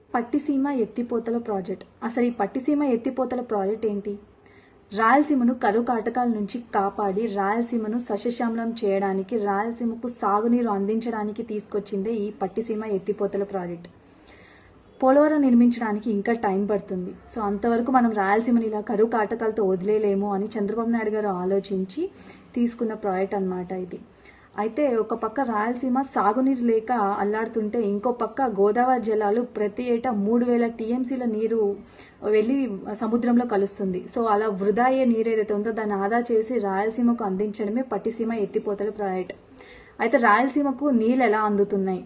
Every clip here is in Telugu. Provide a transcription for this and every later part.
పట్టిసీమ ఎత్తిపోతల ప్రాజెక్ట్ అసలు ఈ పట్టిసీమ ఎత్తిపోతల ప్రాజెక్ట్ ఏంటి రాయలసీమను కరువు కాటకాల నుంచి కాపాడి రాయలసీమను సస్యశ్యామలం చేయడానికి రాయలసీమకు సాగునీరు అందించడానికి తీసుకొచ్చిందే ఈ పట్టిసీమ ఎత్తిపోతల ప్రాజెక్ట్ పోలవరం నిర్మించడానికి ఇంకా టైం పడుతుంది సో అంతవరకు మనం రాయలసీమని ఇలా కరువు కాటకాలతో వదిలేలేము అని చంద్రబాబు నాయుడు గారు ఆలోచించి తీసుకున్న ప్రాజెక్ట్ అన్నమాట ఇది అయితే ఒక పక్క రాయలసీమ సాగునీరు లేక అల్లాడుతుంటే ఇంకో పక్క గోదావరి జలాలు ప్రతి ఏటా మూడు వేల టీఎంసీల నీరు వెళ్ళి సముద్రంలో కలుస్తుంది సో అలా వృధా అయ్యే నీరు ఏదైతే ఉందో దాన్ని ఆదా చేసి రాయలసీమకు అందించడమే పట్టిసీమ ఎత్తిపోతల ప్రాజెక్ట్ అయితే రాయలసీమకు నీళ్ళు ఎలా అందుతున్నాయి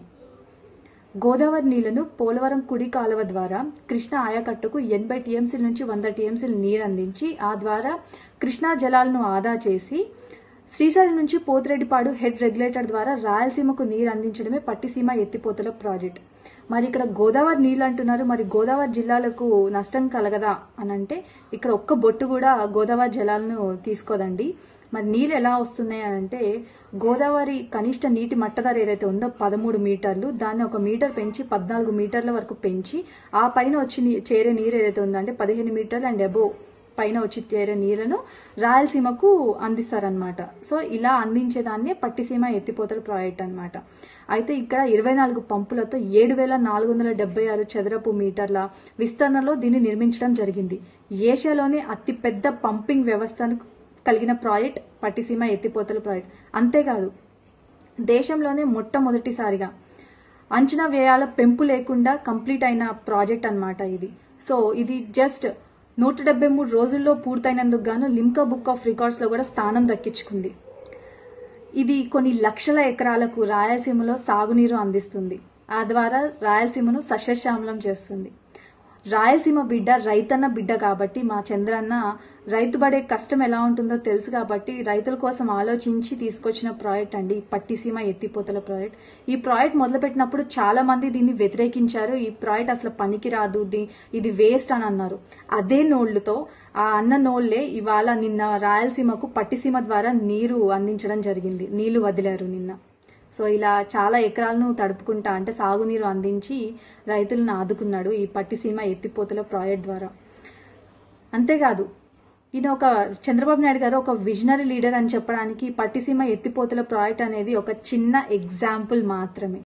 గోదావరి నీళ్లను పోలవరం కుడి కాలువ ద్వారా కృష్ణా ఆయకట్టుకు ఎనభై టీఎంసీల నుంచి వంద టీఎంసీలు నీరు అందించి ఆ ద్వారా కృష్ణా జలాలను ఆదా చేసి శ్రీశైలం నుంచి పోతిరెడ్డిపాడు హెడ్ రెగ్యులేటర్ ద్వారా రాయలసీమకు నీరు అందించడమే పట్టిసీమ ఎత్తిపోతల ప్రాజెక్ట్ మరి ఇక్కడ గోదావరి నీళ్ళు అంటున్నారు మరి గోదావరి జిల్లాలకు నష్టం కలగదా అని అంటే ఇక్కడ ఒక్క బొట్టు కూడా గోదావరి జలాలను తీసుకోదండి మరి నీళ్ళు ఎలా వస్తున్నాయి అని అంటే గోదావరి కనిష్ట నీటి మట్టధర ఏదైతే ఉందో పదమూడు మీటర్లు దాన్ని ఒక మీటర్ పెంచి పద్నాలుగు మీటర్ల వరకు పెంచి ఆ పైన వచ్చి నీ- చేరే నీరు ఏదైతే ఉందో అంటే పదిహేను మీటర్లు అండ్ అబోవ్ పైన వచ్చి చేరే నీళ్లను రాయలసీమకు అందిస్తారనమాట సో ఇలా అందించేదాన్నే పట్టిసీమ ఎత్తిపోతల ప్రాజెక్ట్ అన్నమాట అయితే ఇక్కడ ఇరవై నాలుగు పంపులతో ఏడు వేల నాలుగు వందల డెబ్బై ఆరు చదరపు మీటర్ల విస్తరణలో దీన్ని నిర్మించడం జరిగింది ఏషియాలోనే అతిపెద్ద పంపింగ్ వ్యవస్థను కలిగిన ప్రాజెక్ట్ పట్టిసీమ ఎత్తిపోతల ప్రాజెక్ట్ అంతేకాదు దేశంలోనే మొట్టమొదటిసారిగా అంచనా వ్యయాల పెంపు లేకుండా కంప్లీట్ అయిన ప్రాజెక్ట్ అన్నమాట ఇది సో ఇది జస్ట్ నూట డెబ్బై మూడు రోజుల్లో పూర్తయినందుకు గాను లిమ్కా బుక్ ఆఫ్ రికార్డ్స్ లో కూడా స్థానం దక్కించుకుంది ఇది కొన్ని లక్షల ఎకరాలకు రాయలసీమలో సాగునీరు అందిస్తుంది ఆ ద్వారా రాయలసీమను సస్యశ్యామలం చేస్తుంది రాయలసీమ బిడ్డ రైతన్న బిడ్డ కాబట్టి మా చంద్రన్న రైతు పడే కష్టం ఎలా ఉంటుందో తెలుసు కాబట్టి రైతుల కోసం ఆలోచించి తీసుకొచ్చిన ప్రాజెక్ట్ అండి ఈ పట్టిసీమ ఎత్తిపోతల ప్రాజెక్ట్ ఈ ప్రాజెక్ట్ మొదలుపెట్టినప్పుడు చాలా మంది దీన్ని వ్యతిరేకించారు ఈ ప్రాజెక్ట్ అసలు పనికి రాదు దీ- ఇది వేస్ట్ అని అన్నారు అదే నోళ్లతో ఆ అన్న నోళ్లే ఇవాళ నిన్న రాయలసీమకు పట్టిసీమ ద్వారా నీరు అందించడం జరిగింది నీళ్లు వదిలారు నిన్న సో ఇలా చాలా ఎకరాలను తడుపుకుంటా అంటే సాగునీరు అందించి రైతులను ఆదుకున్నాడు ఈ పట్టిసీమ ఎత్తిపోతల ప్రాజెక్ట్ ద్వారా అంతేకాదు ఈయన ఒక చంద్రబాబు నాయుడు గారు ఒక విజనరీ లీడర్ అని చెప్పడానికి పట్టిసీమ ఎత్తిపోతల ప్రాజెక్ట్ అనేది ఒక చిన్న ఎగ్జాంపుల్ మాత్రమే